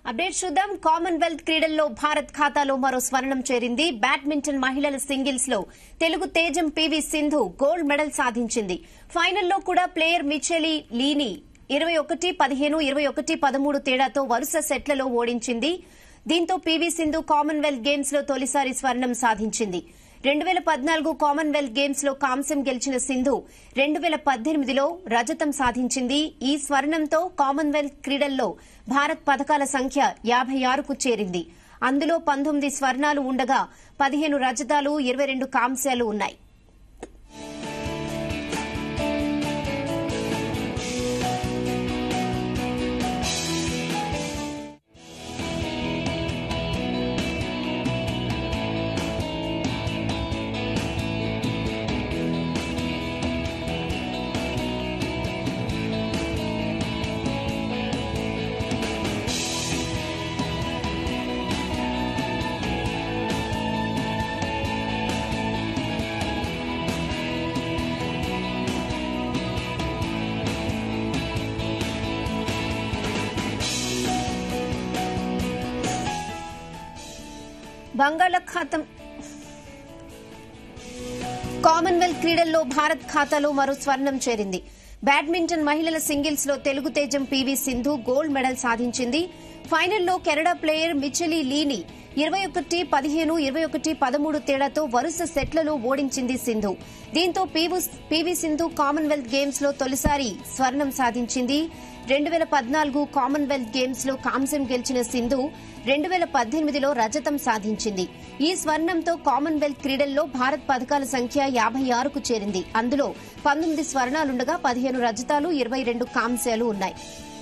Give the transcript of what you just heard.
update చూద్దాం Commonwealth క్రీడల్లో భారత్ ఖాతాలో మరో స్వర్ణం చేరింది బ్యాడ్మింటన్ మహిళల సింగిల్స్ లో తెలుగు తేజం పివి సింధు గోల్డ్ మెడల్ సాధించింది ఫైనల్లో కూడా ప్లేయర్ మిచెలి లీని ఇరవై ఒకటి పదిహేను ఇరవై ఒకటి పదమూడు తేడాతో వరుస సెట్లలో ఓడించింది దీంతో పివి సింధు కామన్వెల్త్ గేమ్స్ లో తొలిసారి స్వర్ణం సాధించింది రెండు వేల పద్నాలుగు కామన్వెల్త్ గేమ్స్ లో కాంస్యం గెలిచిన సింధు రెండు వేల పద్దెనిమిదిలో రజతం సాధించింది ఈ స్వర్ణంతో కామన్వెల్త్ క్రీడల్లో భారత్ పథకాల సంఖ్య యాభై ఆరుకు చేరింది అందులో పంతొమ్మిది స్వర్ణాలు ఉండగా పదిహేను రజతాలు ఇరవై రెండు కాంస్యాలు ఉన్నాయి బంగాళాఖాతం కామన్వెల్త్ క్రీడల్లో భారత్ ఖాతాలో మరో స్వర్ణం చేరింది బ్యాడ్మింటన్ మహిళల సింగిల్స్ లో తెలుగు తేజం పీవీ సింధు గోల్డ్ మెడల్ సాధించింది ఫైనల్లో కెనడా ప్లేయర్ మిచెలి లీని ఇరవై ఒకటి పదిహేను ఇరవై ఒకటి పదమూడు తేడాతో వరుస సెట్లలో ఓడించింది సింధు దీంతో పీవీ సింధు కామన్వెల్త్ గేమ్స్ లో తొలిసారి స్వర్ణం సాధించింది రెండు వేల పద్నాలుగు కామన్వెల్త్ గేమ్స్ లో కాంస్యం గెలిచిన సింధు రెండు వేల పద్దెనిమిదిలో రజతం సాధించింది ఈ స్వర్ణంతో కామన్వెల్త్ క్రీడల్లో భారత్ పథకాల సంఖ్య యాభై ఆరుకు చేరింది అందులో పంతొమ్మిది స్వర్ణాలుండగా పదిహేను రజతాలు ఇరవై రెండు కాంస్యాలు ఉన్నాయి